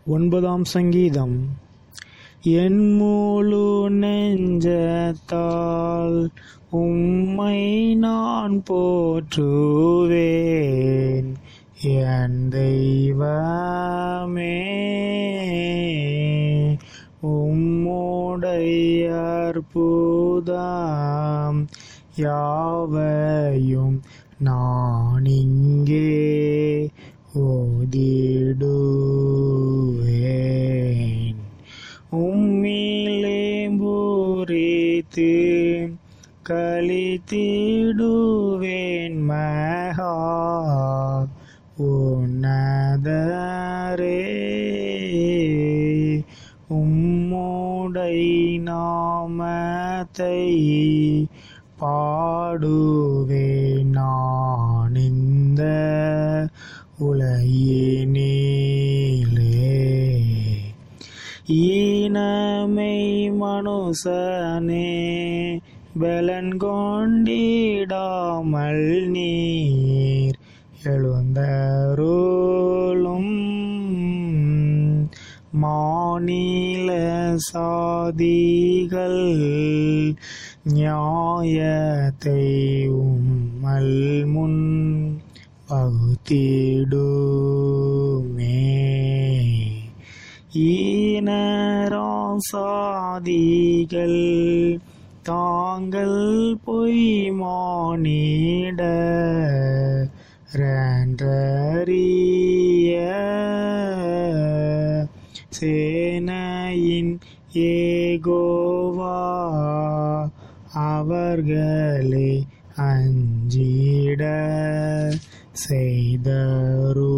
ஒன்பதாம் சங்கீதம் என் முழு நெஞ்சத்தால் உம்மை நான் போற்றுவேன் என் தெய்வமே உம்முடைய அற்புதம் யாவையும் நான் இங்கே ஓதிடுவேன் உம்மிலே பூரித்து கழித்திடுவேன் மகா உன்னதரே உம்முடை நாமத்தை பாடுவேன் நான் இந்த உலகினிலே ஈனமை மனுசனே பலன் கொண்டிடாமல் நீர் எழுந்தருளும் மாநில சாதிகள் நியாயத்தை உம்மல் முன் பகுத்திடுமே ஈனராசாதிகள் தாங்கள் பொய் மானிட ரன்றறிய சேனையின் ஏகோவா அவர்களே அஞ்சிட செய்தருளும்